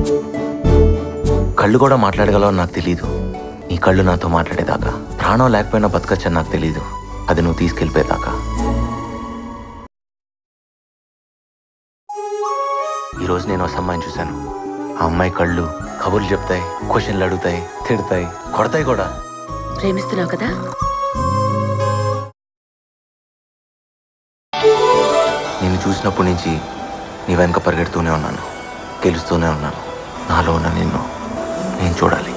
కళ్ళు కూడా మాట్లాడగలవని నాకు తెలియదు నీ కళ్ళు నాతో మాట్లాడేదాకా ప్రాణం లేకపోయినా బతకచ్చని నాకు తెలియదు అది నువ్వు తీసుకెళ్ళిపోయేదాకా ఈరోజు నేను ఒక అమ్మాయిని చూశాను ఆ అమ్మాయి కళ్ళు కబుర్లు చెప్తాయి క్వశ్చన్లు అడుగుతాయి తిడతాయి కొడతాయి కూడా ప్రేమిస్తున్నావు కదా నిన్ను చూసినప్పటి నుంచి నీ వెనక పరిగెడుతూనే ఉన్నాను గెలుస్తూనే ఉన్నాను నాలో ఉన్న నిన్ను నేను చూడాలి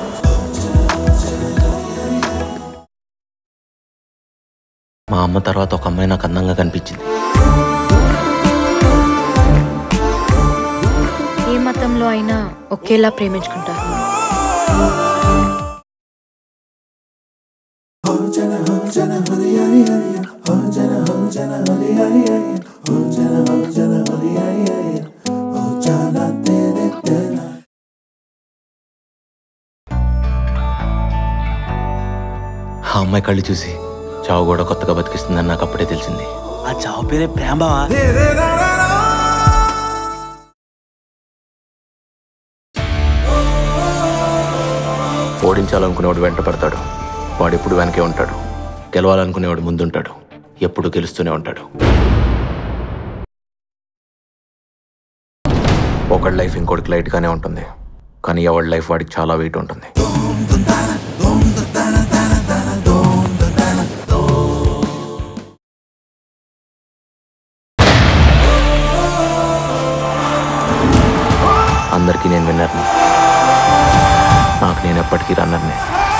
మా అమ్మ తర్వాత ఒక అమ్మాయి నాకు అందంగా కనిపించింది ఏ మతంలో అయినా ఒకేలా ప్రేమించుకుంటారు ఆ అమ్మాయి కళ్ళు చూసి చావు కూడా కొత్తగా బతికిస్తుందని నాకు అప్పుడే తెలిసింది ఆ చావు పేరే ప్రేమ బావా ఓడించాలనుకునేవాడు వెంట పడతాడు వాడు ఎప్పుడు వెనకే ఉంటాడు గెలవాలనుకునేవాడు ముందుంటాడు ఎప్పుడు గెలుస్తూనే ఉంటాడు ఒకడి లైఫ్ ఇంకోటికి లైట్గానే ఉంటుంది కానీ ఎవడి లైఫ్ వాడికి చాలా వెయిట్ ఉంటుంది అందరికీ నేను విన్నర్ని నాకు నేను ఎప్పటికీ రన్నర్ని